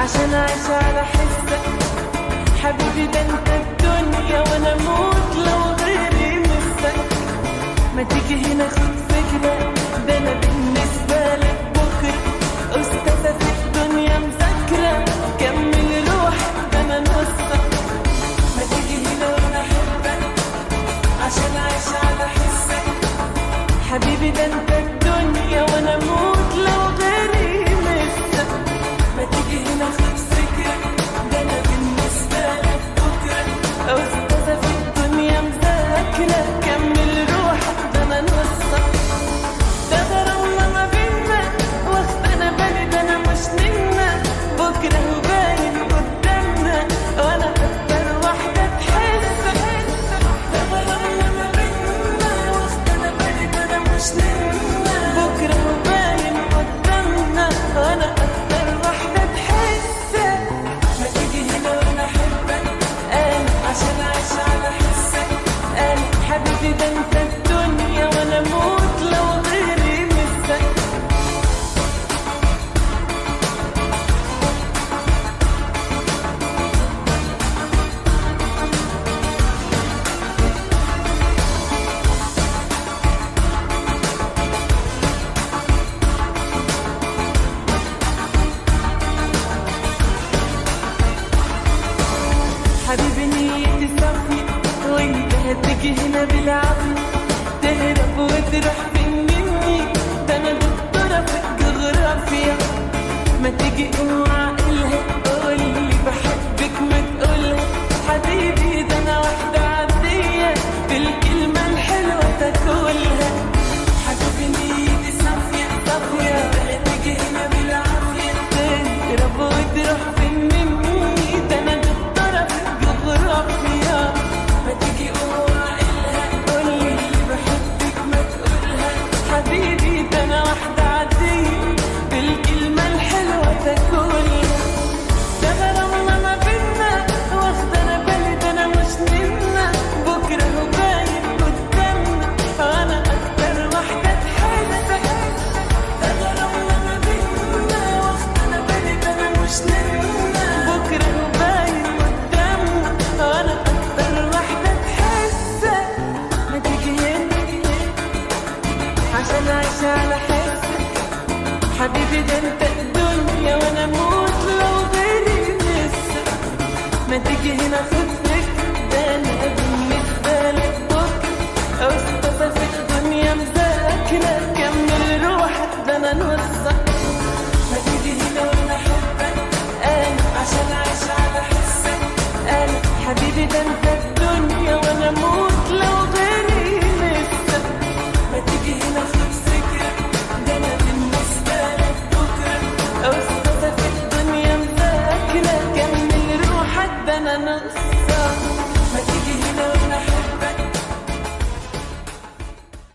عشان اعيش على حسك حبيبي ده انت الدنيا وانا اموت لو غيري مسك ما تيجي هنا خد فكرة ده انا بالنسبة لك بكرة استاذة في الدنيا مذاكرة كمل روحك ده انا نصك ما تيجي هنا وانا احبك عشان اعيش على حسك حبيبي ده انت الدنيا وانا اموت لو غيري مسك ما تيجي هنا خد فكرة ده انا بالنسبة لك بكرة استاذة في الدنيا مذاكرة كمل روحك ده انا نصك ده غرامنا ما بينا واخد انا بالي ده انا مش نمنا بكرة وباين قدامنا وانا اكتر واحدة تحس ده غرامنا ما بينا واخد انا بالي ده انا مش نمنا بكرة وباين قدامنا وانا اكتر واحدة تحس ما تيجي هنا وانا احبك انا عشان اعيش على حسك انا حبيبي ده انت الدنيا وانا اموت لو غيري مسك حبيبي نيتي صافية وانت هتيجي هنا بالعافية تهرب وتروح فين مني ده انا دكتورة في الجغرافيا ما تيجي قوم عقلها قولي بحبك ما تقولها حبيبي ده انا واحدة عادية بالكلمة الحلوة تاكلها حبيبي نيتي صافية صافية هتيجي هنا بالعافية تهرب وتروح فين مني ده انا دكتورة في الجغرافيا ما تيجي قوم عقلها قولي بحبك ما تقولها حبيبي ده انا واحدة عادية بالكلمة الحلوة تاكلها ده غرامنا ما بينا واخد انا بالي ده انا مش نمنا بكرة هو باين قدامنا انا اكتر واحدة تحسك ده غرامنا ما بينا واخد انا بالي ده انا مش نمنا بكرة هو باين قدامنا انا اكتر واحدة تحسك ما تيجي هنا عشان اعيش على حسك حبيبي ده انت الدنيا وانا اموت لو غيري مسك ما تيجي هنا خد فكرة ده انا بالنسبة لك بكرة استاذة في الدنيا مذاكرة كمل روحك ده انا نصك ما تيجي هنا وانا احبك انا عشان اعيش على حسك انا حبيبي ده انت